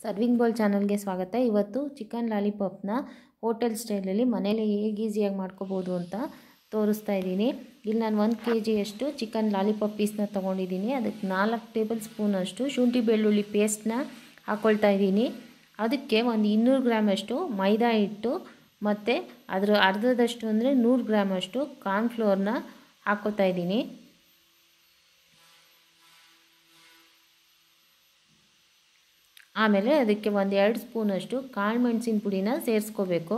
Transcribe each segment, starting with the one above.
serving bowl ಚಾನಲ್ಗೆ ಸ್ವಾಗತ ಇವತ್ತು ಚಿಕನ್ ಲಾಲಿಪಾಪ್ನ ಹೋಟೆಲ್ ಸ್ಟೈಲಲ್ಲಿ ಮನೇಲಿ ಹೇಗೆ ಈಸಿಯಾಗಿ ಮಾಡ್ಕೋಬೋದು ಅಂತ ತೋರಿಸ್ತಾ ಇದ್ದೀನಿ ಇಲ್ಲಿ ನಾನು ಒಂದು ಕೆ ಜಿಯಷ್ಟು ಚಿಕನ್ ಲಾಲಿಪಾಪ್ ಪೀಸ್ನ ತೊಗೊಂಡಿದ್ದೀನಿ ಅದಕ್ಕೆ ನಾಲ್ಕು ಟೇಬಲ್ ಸ್ಪೂನಷ್ಟು ಶುಂಠಿ ಬೆಳ್ಳುಳ್ಳಿ ಪೇಸ್ಟ್ನ ಹಾಕ್ಕೊಳ್ತಾ ಇದ್ದೀನಿ ಅದಕ್ಕೆ ಒಂದು ಇನ್ನೂರು ಗ್ರಾಮಷ್ಟು ಮೈದಾ ಹಿಟ್ಟು ಮತ್ತು ಅದರ ಅರ್ಧದಷ್ಟು ಅಂದರೆ ನೂರು ಗ್ರಾಮಷ್ಟು ಕಾರ್ನ್ಫ್ಲೋರ್ನ ಹಾಕ್ಕೋತಾ ಇದ್ದೀನಿ ಆಮೇಲೆ ಅದಕ್ಕೆ ಒಂದು ಎರಡು ಸ್ಪೂನಷ್ಟು ಕಾಳು ಮೆಣಸಿನ ಪುಡಿನ ಸೇರಿಸ್ಕೋಬೇಕು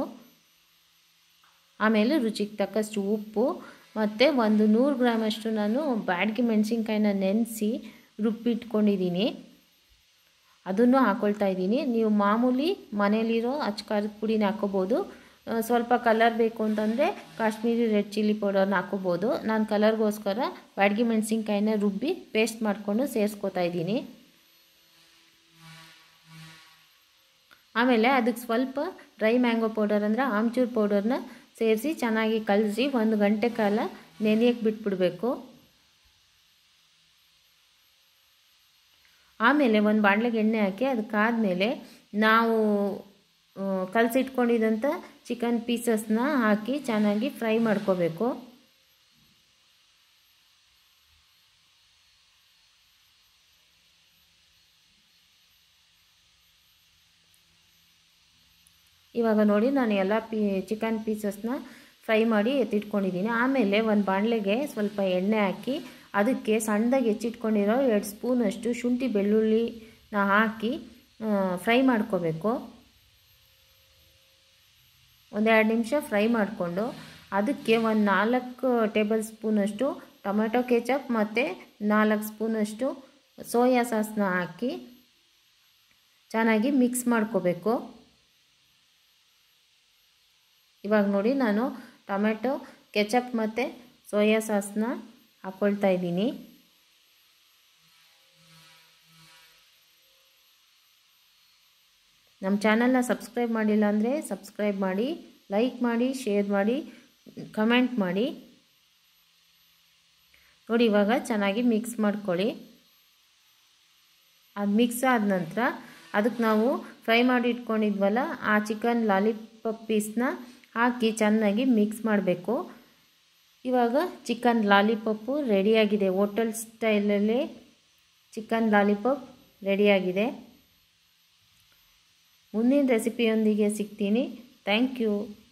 ಆಮೇಲೆ ರುಚಿಗೆ ತಕ್ಕಷ್ಟು ಉಪ್ಪು ಮತ್ತು ಒಂದು ನೂರು ಗ್ರಾಮಷ್ಟು ನಾನು ಬ್ಯಾಡ್ಗೆ ಮೆಣಸಿನ್ಕಾಯಿನ ನೆನೆಸಿ ರುಬ್ಬಿಟ್ಕೊಂಡಿದ್ದೀನಿ ಅದನ್ನು ಹಾಕ್ಕೊಳ್ತಾ ಇದ್ದೀನಿ ನೀವು ಮಾಮೂಲಿ ಮನೇಲಿರೋ ಅಚ್ಕಾರದ ಪುಡಿನ ಹಾಕ್ಕೋಬೋದು ಸ್ವಲ್ಪ ಕಲರ್ ಬೇಕು ಅಂತಂದರೆ ಕಾಶ್ಮೀರಿ ರೆಡ್ ಚಿಲ್ಲಿ ಪೌಡರ್ನ ಹಾಕ್ಕೋಬೋದು ನಾನು ಕಲರ್ಗೋಸ್ಕರ ಬ್ಯಾಡ್ಗೆ ಮೆಣಸಿನ್ಕಾಯಿನ ರುಬ್ಬಿ ಪೇಸ್ಟ್ ಮಾಡಿಕೊಂಡು ಸೇರಿಸ್ಕೊತಾ ಇದ್ದೀನಿ ಆಮೇಲೆ ಅದಕ್ಕೆ ಸ್ವಲ್ಪ ಡ್ರೈ ಮ್ಯಾಂಗೋ ಪೌಡರ್ ಅಂದರೆ ಆಮ್ಚೂರ್ ಪೌಡರ್ನ ಸೇರಿಸಿ ಚೆನ್ನಾಗಿ ಕಲಸಿ ಒಂದು ಗಂಟೆ ಕಾಲ ನೆನೆಯಕ್ಕೆ ಬಿಟ್ಬಿಡಬೇಕು ಆಮೇಲೆ ಒಂದು ಬಾಣಲೆಗೆ ಎಣ್ಣೆ ಹಾಕಿ ಅದಕ್ಕಾದಮೇಲೆ ನಾವು ಕಲಸಿಟ್ಕೊಂಡಿದ್ದಂಥ ಚಿಕನ್ ಪೀಸಸ್ನ ಹಾಕಿ ಚೆನ್ನಾಗಿ ಫ್ರೈ ಮಾಡ್ಕೋಬೇಕು ಇವಾಗ ನೋಡಿ ನಾನು ಎಲ್ಲ ಪೀ ಚಿಕನ್ ಪೀಸಸ್ನ ಫ್ರೈ ಮಾಡಿ ಎತ್ತಿಟ್ಕೊಂಡಿದ್ದೀನಿ ಆಮೇಲೆ ಒಂದು ಬಾಣಲೆಗೆ ಸ್ವಲ್ಪ ಎಣ್ಣೆ ಹಾಕಿ ಅದಕ್ಕೆ ಸಣ್ಣದಾಗಿ ಹೆಚ್ಚಿಟ್ಕೊಂಡಿರೋ ಎರಡು ಸ್ಪೂನಷ್ಟು ಶುಂಠಿ ಬೆಳ್ಳುಳ್ಳಿನ ಹಾಕಿ ಫ್ರೈ ಮಾಡ್ಕೋಬೇಕು ಒಂದೆರಡು ನಿಮಿಷ ಫ್ರೈ ಮಾಡಿಕೊಂಡು ಅದಕ್ಕೆ ಒಂದು ನಾಲ್ಕು ಟೇಬಲ್ ಸ್ಪೂನಷ್ಟು ಟೊಮೆಟೊ ಕೆಚಪ್ ಮತ್ತು ನಾಲ್ಕು ಸ್ಪೂನಷ್ಟು ಸೋಯಾ ಸಾಸ್ನ ಹಾಕಿ ಚೆನ್ನಾಗಿ ಮಿಕ್ಸ್ ಮಾಡ್ಕೋಬೇಕು ಇವಾಗ ನೋಡಿ ನಾನು ಟೊಮೆಟೊ ಕೆಚಪ್ ಮತ್ತು ಸೋಯಾ ಸಾಸ್ನ ಹಾಕ್ಕೊಳ್ತಾ ಇದ್ದೀನಿ ನಮ್ಮ ಚಾನಲ್ನ ಸಬ್ಸ್ಕ್ರೈಬ್ ಮಾಡಿಲ್ಲ ಅಂದರೆ ಸಬ್ಸ್ಕ್ರೈಬ್ ಮಾಡಿ ಲೈಕ್ ಮಾಡಿ ಶೇರ್ ಮಾಡಿ ಕಮೆಂಟ್ ಮಾಡಿ ನೋಡಿ ಇವಾಗ ಚೆನ್ನಾಗಿ ಮಿಕ್ಸ್ ಮಾಡ್ಕೊಳ್ಳಿ ಅದು ಮಿಕ್ಸ್ ಆದ ನಂತರ ಅದಕ್ಕೆ ನಾವು ಫ್ರೈ ಮಾಡಿ ಇಟ್ಕೊಂಡಿದ್ವಲ್ಲ ಆ ಚಿಕನ್ ಲಾಲಿಪಾಪ್ ಪೀಸ್ನ ಹಾಕಿ ಚೆನ್ನಾಗಿ ಮಿಕ್ಸ್ ಮಾಡಬೇಕು ಇವಾಗ ಚಿಕನ್ ಲಾಲಿಪಾಪು ರೆಡಿಯಾಗಿದೆ ಹೋಟೆಲ್ ಸ್ಟೈಲಲ್ಲಿ ಚಿಕನ್ ಲಾಲಿಪಾಪ್ ರೆಡಿಯಾಗಿದೆ ಮುಂದಿನ ರೆಸಿಪಿಯೊಂದಿಗೆ ಸಿಗ್ತೀನಿ ಥ್ಯಾಂಕ್ ಯು